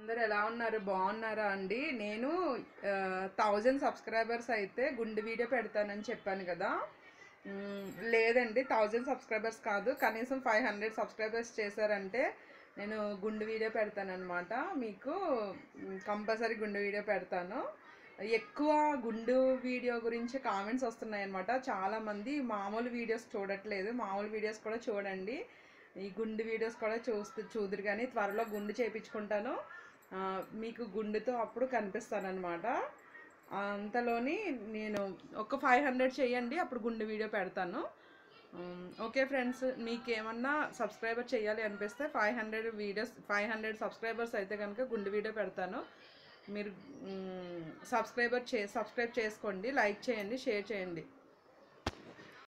అందరు ఎలా ఉన్నారు బాగున్నారా అండి నేను థౌజండ్ సబ్స్క్రైబర్స్ అయితే గుండు వీడియో పెడతానని చెప్పాను కదా మ్, లేదండి థౌజండ్ సబ్స్క్రైబర్స్ కాదు కనీసం ఫైవ్ హండ్రెడ్ సబ్స్క్రైబర్స్ చేశారంటే నేను గుండు వీడియో పెడతానన్నమాట మీకు కంపల్సరీ గుండు వీడియో పెడతాను ఎక్కువ గుండు వీడియో గురించి కామెంట్స్ వస్తున్నాయి అనమాట చాలామంది మామూలు వీడియోస్ చూడట్లేదు మామూలు వీడియోస్ కూడా చూడండి ఈ గుండు వీడియోస్ కూడా చూస్తూ చూదురు కానీ త్వరలో గుండు చేయించుకుంటాను ఆ, మీకు గుండుతో అప్పుడు కనిపిస్తానమాట అంతలోని నేను ఒక ఫైవ్ హండ్రెడ్ చేయండి అప్పుడు గుండు వీడియో పెడతాను ఉమ్, ఓకే ఫ్రెండ్స్ మీకు ఏమన్నా సబ్స్క్రైబర్ చేయాలి అనిపిస్తే five hundred videos five hundred subscribers అయితే కనుక గుండు వీడియో పెడతాను మీరు సబ్స్క్రైబర్ చే సబ్స్క్రైబ్ చేసుకోండి లైక్ చేయండి షేర్ చేయండి